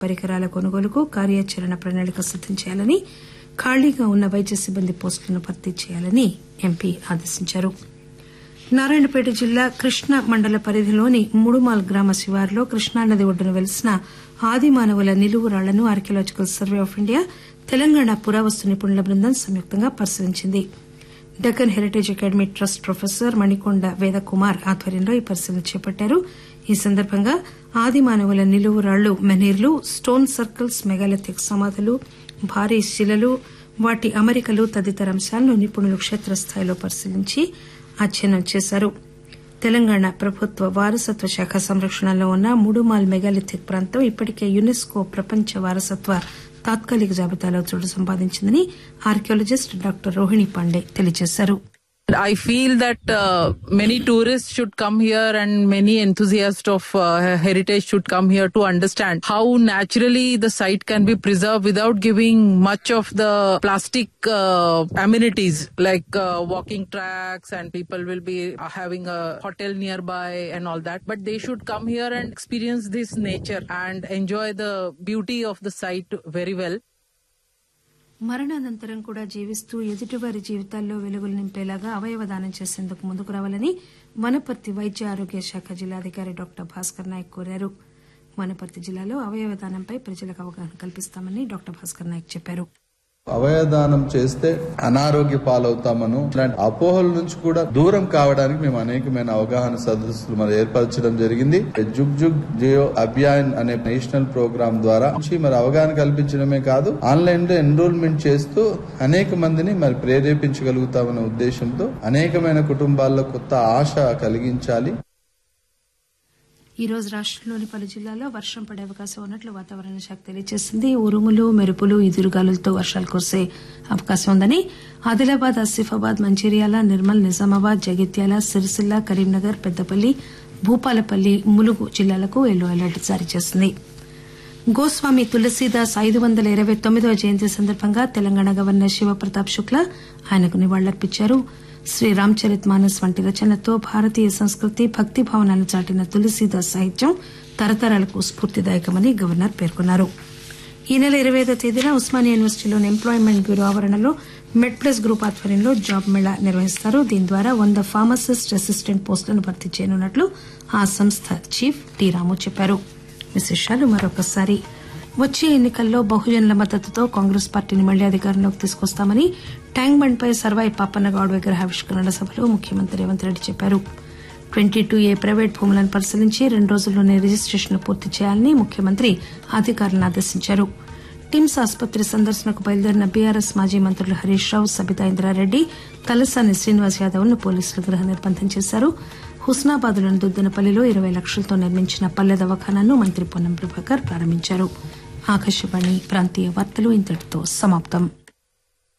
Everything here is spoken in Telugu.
పరికరాల కొనుగోలుకు కార్యాచరణ ప్రణాళిక సిద్దం చేయాలని ఖాళీగా ఉన్న వైద్య సిబ్బంది పోస్టులను భర్తీ చేయాలని ఎంపీ ఆదేశించారు నారాయణపేట జిల్లా కృష్ణా మండల పరిధిలోని ముడుమాల్ గ్రామ శివారులో కృష్ణానది ఒడ్డున వెలిసిన ఆది మానవుల నిలువు రాళ్లను archaeological survey of India Telangana పురావస్తు నిపుణుల బృందం సంయుక్తంగా పరిశీలించింది Deccan heritage academy trust professor Manikonda Vedakumar ఆధ్వర్యంలో ఈ పరిశీలన చేపట్టారు ఈ సందర్భంగా ఆది మానవుల నిలువు రాళ్లు మెనీర్లు స్టోన్ సర్కిల్స్ మెగాలిథిక్ సమాధులు భారీ శిలలు వాటి అమరికలు తదితర అంశాలను నిపుణులు క్షేత్రస్థాయిలో పరిశీలించి అధ్యయనం చేశారు తెలంగాణ ప్రభుత్వ వారసత్వ శాఖ సంరక్షణలో ఉన్న ముడుమాల్ మెగాలిథిక్ ప్రాంతం ఇప్పటికే యునెస్కో ప్రపంచ వారసత్వ తాత్కాలిక జాబితాలో చోటు సంపాదించిందని ఆర్కియాలజిస్ట్ డాక్టర్ రోహిణి పాండే తెలియజేశారు I feel that uh, many tourists should come here and many enthusiasts of uh, heritage should come here to understand how naturally the site can be preserved without giving much of the plastic uh, amenities like uh, walking tracks and people will be uh, having a hotel nearby and all that. But they should come here and experience this nature and enjoy the beauty of the site very well. మరణానంతరం కూడా జీవిస్తూ ఎదుటివారి జీవితాల్లో వెలుగులు నింపేలాగా అవయవ దానం చేసేందుకు ముందుకు రావాలని వనపర్తి వైద్య ఆరోగ్య శాఖ జిల్లాధికారి డాక్టర్ భాస్కర్ నాయక్ కోరారు వనపర్తి జిల్లాలో అవయవ దానంపై ప్రజలకు అవగాహన కల్పిస్తామని డాక్టర్ భాస్కర్ నాయక్ చెప్పారు అవయదానం చేస్తే అనారోగ్య పాలవుతామను ఇలాంటి అపోహల నుంచి కూడా దూరం కావడానికి మేము అనేకమైన అవగాహన సదస్సులు మరి ఏర్పరచడం జరిగింది జుగ్ జుగ్ జియో అభియాన్ అనే నేషనల్ ప్రోగ్రామ్ ద్వారా నుంచి మరి అవగాహన కల్పించడమే కాదు ఆన్లైన్ లో ఎన్రోల్మెంట్ చేస్తూ అనేక మందిని మరి ప్రేరేపించగలుగుతామనే ఉద్దేశంతో అనేకమైన కుటుంబాల్లో కొత్త ఆశ కలిగించాలి ఈ రోజు రాష్టంలోని పలు జిల్లాల్లో వర్షం పడే అవకాశం ఉన్నట్లు వాతావరణ శాఖ తెలియజేసింది ఉరుములు మెరుపులు ఈదురుగాలులతో వర్షాలు కురిసే అవకాశం ఉందని ఆదిలాబాద్ ఆసిఫాబాద్ మంచిర్యాల నిర్మల్ నిజామాబాద్ జగిత్యాల సిరిసిల్ల కరీంనగర్ పెద్దపల్లి భూపాలపల్లి ములుగు జిల్లాలకు ఎల్లో అలర్ట్ జారీ చేసింది గోస్వామి తులసీదాస్ ఐదు వందల ఇరవై తొమ్మిదవ జయంతి సందర్భంగా తెలంగాణ గవర్నర్ శివప్రతాప్ శుక్లా ఆయనకు నివాళులర్పించారు శ్రీ రామ్చరిత్ మానస్ వంటి రచనలతో భారతీయ సంస్కృతి భక్తి భావనలు చాటిన తులసీదాస్ సాహిత్యం తరతరాలకు స్ఫూర్తిదాయకమని గవర్నర్ పేర్కొన్నారు ఈ నెల ఇరవై ఐదో తేదీన ఉస్మానియా యూనివర్సిటీలోని ఎంప్లాయ్మెంట్ బ్యూరో ఆవరణలో మెడ్ ప్లస్ గ్రూప్ ఆధ్వర్యంలో జాబ్ మేళా నిర్వహిస్తారు దీని ద్వారా వంద ఫార్మసిస్ట్ అసిస్టెంట్ పోస్టులను భర్తీ చేయనున్నట్లు ఆ సంస్థ చీఫ్ టి రాము చెప్పారు విశేషాలు మరొకసారి వచ్చే ఎన్నికల్లో బహుజనుల మద్దతుతో కాంగ్రెస్ పార్టీని మళ్లీ అధికారంలోకి తీసుకొస్తామని ట్యాంక్ బండ్ పై సర్వాయి పాపన్నగౌడ్ విగ్రహావిష్కరణ సభలో ముఖ్యమంత్రి రేవంత్ రెడ్డి చెప్పారు ట్వంటీ టూ ఏ ప్రైవేట్ భూములను పరిశీలించి రెండు రోజుల్లోనే రిజిస్టేషన్ పూర్తి చేయాలని ముఖ్యమంత్రి అధికారులను ఆదేశించారు టిమ్స్ ఆసుపత్రి సందర్శనకు బయలుదేరిన బీఆర్ఎస్ మాజీ మంత్రులు హరీష్ రావు సబితా ఇంద్రారెడ్డి తలసాని శ్రీనివాస్ యాదవ్ ను పోలీసులు గృహ నిర్బంధం చేశారు హుస్నాబాద్లోని దుద్దనపల్లిలో ఇరవై లక్షలతో నిర్మించిన పల్లె దవాఖానాను మంత్రి పొన్నం ప్రభాకర్ ప్రారంభించారు ఆకాశవాణి ప్రాంతీయ వార్తలు ఇంతటితో సమాప్తం